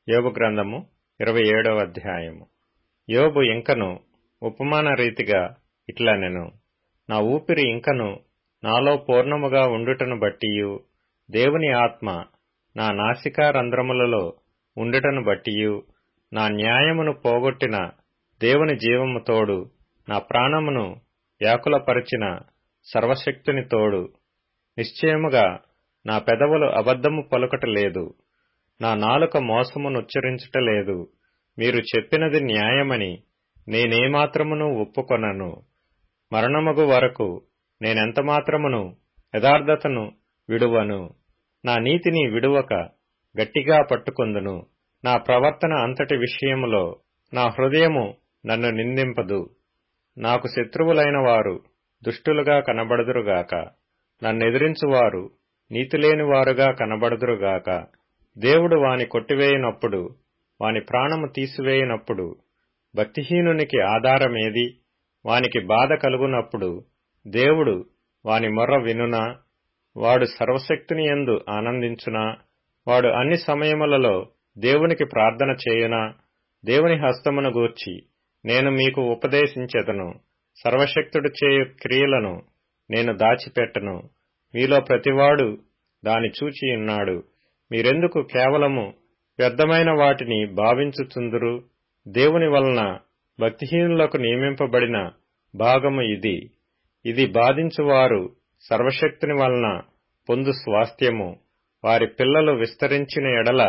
యోబు గ్రంథము ఇరవై ఏడవ అధ్యాయము యోబు ఇంకను ఉపమాన రీతిగా ఇట్లనెను నా ఊపిరి ఇంకను నాలో పూర్ణముగా ఉండుటను బట్టియు దేవుని ఆత్మ నా నాసికా రంధ్రములలో ఉండుటను బట్టియు నా న్యాయమును పోగొట్టిన దేవుని జీవము తోడు నా ప్రాణమును వ్యాకులపరిచిన సర్వశక్తుని తోడు నిశ్చయముగా నా పెదవులు అబద్ధము పలుకటలేదు నా నాలుక మోసమునుచ్చరించుటలేదు మీరు చెప్పినది న్యాయమని నేనేమాత్రమును ఒప్పుకొనను మరణమగు వరకు నేనెంతమాత్రమును యథార్థతను విడువను నా నీతిని విడువక గట్టిగా పట్టుకొందును నా ప్రవర్తన అంతటి విషయములో నా హృదయము నన్ను నిందింపదు నాకు శత్రువులైన వారు దుష్టులుగా కనబడుదురుగాక నన్నెదిరించువారు నీతిలేని వారుగా కనబడుదురుగాక దేవుడు వాని కొట్టివేయనప్పుడు వాని ప్రాణము తీసివేయనప్పుడు భక్తిహీనునికి ఆధారమేది వానికి బాధ కలుగునప్పుడు దేవుడు వాని మొర్ర వినునా వాడు సర్వశక్తిని ఎందు ఆనందించునా వాడు అన్ని సమయములలో దేవునికి ప్రార్థన చేయునా దేవుని హస్తమును గూర్చి నేను మీకు ఉపదేశించెదను సర్వశక్తుడు చేయు క్రియలను నేను దాచిపెట్టను మీలో ప్రతివాడు దాని చూచియున్నాడు మీరెందుకు కేవలము వ్యర్థమైన వాటిని భావించుచుందురు దేవుని వలన భక్తిహీనులకు నియమింపబడిన భాగము ఇది ఇది బాధించువారు సర్వశక్తిని వలన పొందు స్వాస్థ్యము వారి పిల్లలు విస్తరించిన ఎడల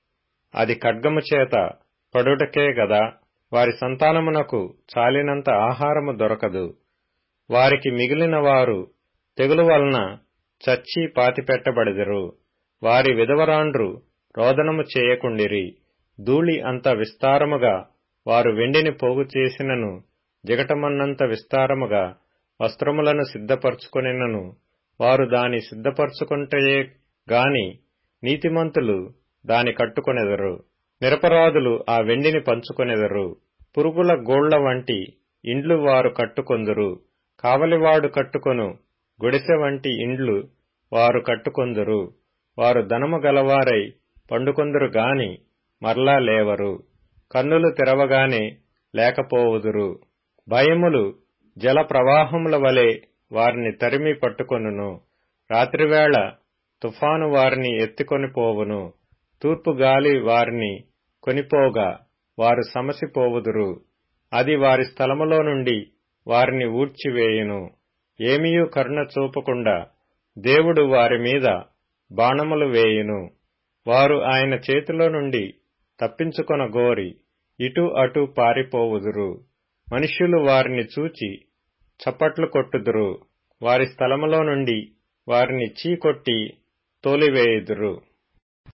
అది ఖడ్గము చేత పడుటకే గదా వారి సంతానమునకు చాలినంత ఆహారము దొరకదు వారికి మిగిలిన వారు తెగులు వలన చచ్చి పాతిపెట్టబడెదరు వారి విధవరాండ్రు రోదనము చేయకుండిరి ధూళి అంత విస్తారముగా వారు వెండిని పోగు చేసినను జిగటమన్నంత విస్తారముగా వస్త్రములను సిద్ధపరచుకొనినను వారు దాని సిద్ధపరచుకుంటయే గాని నీతిమంతులు దాని కట్టుకొనెదరు నిరపరాధులు ఆ వెండిని పంచుకొనెదరు పురుగుల గోళ్ల వంటి ఇండ్లు వారు కట్టుకొందురు కావలివాడు కట్టుకొను గుడిసె వంటి ఇండ్లు వారు కట్టుకొందురు వారు ధనము గలవారై పండుకొందురు గాని మరలా లేవరు కన్నులు తెరవగానే లేకపోవుదురు భయములు జల ప్రవాహముల వలె వారిని తరిమి పట్టుకొనును రాత్రివేళ తుఫాను వారిని ఎత్తుకొని పోవును తూర్పు గాలి వారిని కొనిపోగా వారు సమసిపోవుదురు అది వారి స్థలములో నుండి వారిని ఊడ్చివేయును ఏమీయూ కరుణ చూపకుండా దేవుడు వారి మీద బాణములు వేయును వారు ఆయన చేతిలో నుండి తప్పించుకొన గోరి ఇటు అటు పారిపోవుదురు మనుష్యులు వారిని చూచి చప్పట్లు కొట్టుదురు వారి స్థలములో నుండి వారిని చీకొట్టి తోలివేయుదురు